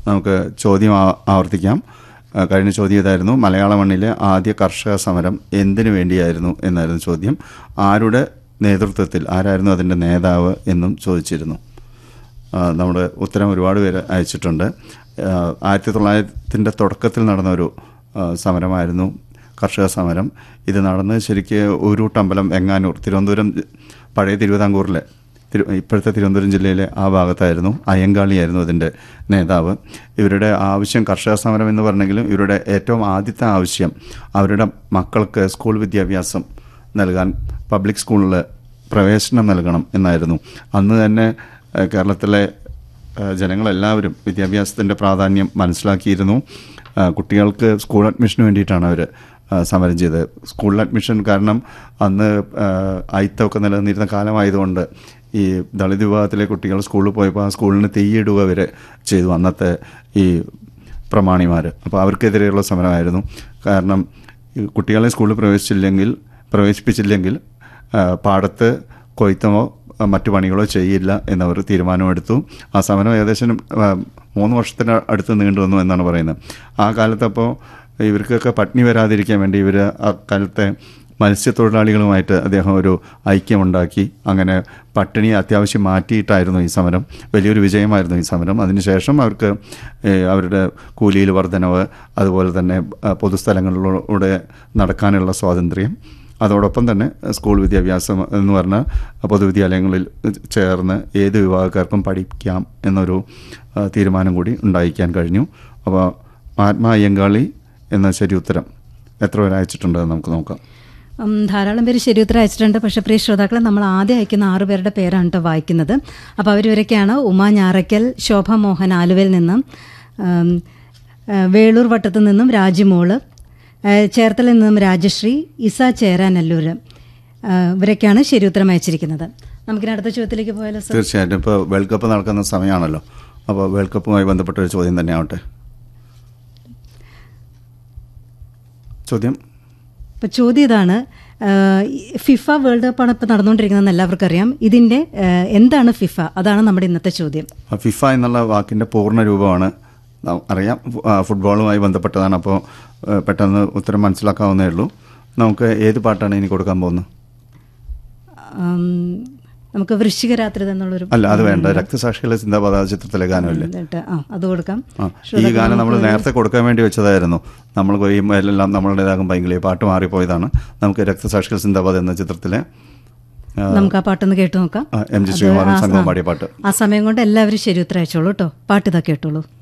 നമുക്ക് ചോദ്യം ആ- ആവർത്തിക്കാം ആ, കഴിഞ്ഞ ചോദ്യം ഇതായിരുന്നു മലയാള മണ്ണിലെ ആദ്യ കർഷക സമരം എന്തിനു വേണ്ടിയായിരുന്നു എന്നായിരുന്നു ചോദ്യം ആരുടെ നേതൃത്വത്തിൽ ആരായിരുന്നു അതിൻ്റെ നേതാവ് എന്നും ചോദിച്ചിരുന്നു ആ, നമ്മുടെ ഉത്തരം ഒരുപാട് പേര് അയച്ചിട്ടുണ്ട് ആ, ആയിരത്തി തൊള്ളായിരത്തിൻ്റെ തുടക്കത്തിൽ നടന്ന ഒരു ആ, സമരമായിരുന്നു കർഷക സമരം ഇത് നടന്നത് ശരിക്ക് ഊരൂട്ടമ്പലം എങ്ങാനൂർ തിരുവനന്തപുരം ജി- പഴയ തിരുവിതാംകൂറിലെ തിരു ഇപ്പോഴത്തെ തിരുവനന്തപുരം ജില്ലയിലെ ആ ഭാഗത്തായിരുന്നു അയ്യങ്കാളിയായിരുന്നു അതിൻ്റെ നേതാവ് ഇവരുടെ ആവശ്യം കർഷക സമരം എന്ന് പറഞ്ഞെങ്കിലും ഇവരുടെ ഏറ്റവും ആദ്യത്തെ ആവശ്യം അവരുടെ മക്കൾക്ക് സ്കൂൾ വിദ്യാഭ്യാസം നൽകാൻ പബ്ലിക് സ്കൂളിൽ പ്രവേശനം നൽകണം എന്നായിരുന്നു അന്ന് തന്നെ ഏഹ്, കേരളത്തിലെ ഏഹ്, ജനങ്ങളെല്ലാവരും വിദ്യാഭ്യാസത്തിൻ്റെ പ്രാധാന്യം മനസ്സിലാക്കിയിരുന്നു ഏഹ്, കുട്ടികൾക്ക് സ്കൂൾ അഡ്മിഷന് വേണ്ടിയിട്ടാണ് അവർ സമരം ചെയ്തത് സ്കൂളിൽ അഡ്മിഷൻ കാരണം അന്ന് ഏഹ്, അയിത്തമൊക്കെ നിലനിന്നിരുന്ന കാലമായതുകൊണ്ട് ഈ ദളിത് വിഭാഗത്തിലെ കുട്ടികൾ സ്കൂളിൽ പോയപ്പോൾ ആ സ്കൂളിന് തീയിടുക വരെ ചെയ്തു അന്നത്തെ ഈ പ്രമാണിമാർ അപ്പോൾ അവർക്കെതിരെയുള്ള സമരമായിരുന്നു കാരണം ഈ കുട്ടികളെ സ്കൂളിൽ പ്രവേശിച്ചില്ലെങ്കിൽ പ്രവേശിപ്പിച്ചില്ലെങ്കിൽ ആ, പാടത്ത് കൊയ്ത്തമോ ആ, മറ്റു പണികളോ ചെയ്യില്ല എന്നവർ തീരുമാനമെടുത്തു ആ സമരം ഏകദേശം ആ, മൂന്ന് വർഷത്തിന് അടുത്ത് നീണ്ടു വന്നു എന്നാണ് പറയുന്നത് ആ കാലത്തപ്പോൾ ഇവർക്കൊക്കെ പട്ടിണി വരാതിരിക്കാൻ വേണ്ടി ഇവർ ആ കാലത്തെ മത്സ്യത്തൊഴിലാളികളുമായിട്ട് അദ്ദേഹം ഒരു ഐക്യമുണ്ടാക്കി അങ്ങനെ പട്ടിണി അത്യാവശ്യം മാറ്റിയിട്ടായിരുന്നു ഈ സമരം വലിയൊരു വിജയമായിരുന്നു ഈ സമരം അതിനുശേഷം അവർക്ക് ഏഹ്, അവരുടെ കൂലിയിൽ വർധനവ് അതുപോലെ തന്നെ ആ, പൊതുസ്ഥലങ്ങളിലൂടെ നടക്കാനുള്ള സ്വാതന്ത്ര്യം അതോടൊപ്പം തന്നെ സ്കൂൾ വിദ്യാഭ്യാസം എന്ന് പറഞ്ഞാൽ പൊതുവിദ്യാലയങ്ങളിൽ ചേർന്ന് ഏത് വിഭാഗക്കാർക്കും പഠിക്കാം എന്നൊരു ആ, തീരുമാനം കൂടി ഉണ്ടായിക്കാൻ കഴിഞ്ഞു അപ്പോൾ മഹാത്മാ അയ്യങ്കാളി എന്ന ശരി ഉത്തരം എത്ര പേര് അയച്ചിട്ടുണ്ടെന്ന് നമുക്ക് നോക്കാം ഉം, ധാരാളം പേര് ശരി ഉത്തരം അയച്ചിട്ടുണ്ട് പക്ഷേ പ്രിയ ശ്രോതാക്കളെ നമ്മൾ ആദ്യം അയക്കുന്ന ആറു പേരുടെ പേരാണ് കേട്ടോ വായിക്കുന്നത് അപ്പോൾ അവരിവരൊക്കെയാണ് ഉമാ ഞാറയ്ക്കൽ ശോഭ മോഹൻ ആലുവയിൽ നിന്നും ഉം, ആ, വേളൂർ വട്ടത്തു നിന്നും രാജിമോള് ആ, ചേർത്തലയിൽ നിന്നും രാജശ്രീ ഇസ ചേരാനല്ലൂർ ആ, ഇവരൊക്കെയാണ് ശരി ഉത്തരം അയച്ചിരിക്കുന്നത് നമുക്കിനി അടുത്ത ചോദ്യത്തിലേക്ക് പോയാലോ സർ തീർച്ചയായിട്ടും ഇപ്പോൾ വേൾഡ് കപ്പ് നടക്കുന്ന സമയമാണല്ലോ അപ്പോൾ വേൾഡ് കപ്പുമായി ബന്ധപ്പെട്ട ഒരു ചോദ്യം തന്നെ ആവട്ടെ ചോദ്യം ഇപ്പോൾ ചോദ്യം ഇതാണ് ആ, ഈ ഫിഫ വേൾഡ് കപ്പാണ് ഇപ്പോൾ നടന്നുകൊണ്ടിരിക്കുന്നതെന്ന് എല്ലാവർക്കും അറിയാം ഇതിൻ്റെ ആ, എന്താണ് ഫിഫ അതാണ് നമ്മുടെ ഇന്നത്തെ ചോദ്യം ആ, ഫിഫ എന്നുള്ള വാക്കിൻ്റെ പൂർണ്ണ രൂപമാണ് ന- അറിയാം ഫു- ആ, ഫുട്ബോളുമായി ബന്ധപ്പെട്ടതാണ് അപ്പോൾ ആ, പെട്ടെന്ന് ഉത്തരം മനസ്സിലാക്കാവുന്നേ ഉള്ളൂ നമുക്ക് ഏത് പാട്ടാണ് ഇനി കൊടുക്കാൻ പോകുന്നത് ആം, നമുക്ക് വൃശ്ചിക രാത്രി എന്നുള്ളൊരു അല്ല അത് വേണ്ട രക്തസാക്ഷികളെ ചിന്താപത ചിത്രത്തിലെ ഗാനമല്ലേ എന്നിട്ട് ആ അത് കൊടുക്കാം ആ ഈ ഗാനം നമ്മൾ നേരത്തെ കൊടുക്കാൻ വേണ്ടി വെച്ചതായിരുന്നു നമ്മൾ ഈ എല്ലാം നമ്മളുടേതാകും പൈങ്കിളി പാട്ട് മാറിപ്പോയതാണ് നമുക്ക് രക്തസാക്ഷികൾ ചിന്താപത എന്ന ചിത്രത്തിലെ ആ, നമുക്ക് ആ പാട്ടൊന്ന് കേട്ടു നോക്കാം ആ, എം ജി ശ്രീകുമാരൻ സംഘവും പാടിയ പാട്ട് ആ സമയം കൊണ്ട് എല്ലാവരും ശരി ഉത്തരം അയച്ചോളൂ കേട്ടോ പാട്ട് ഇതാ കേട്ടോളൂ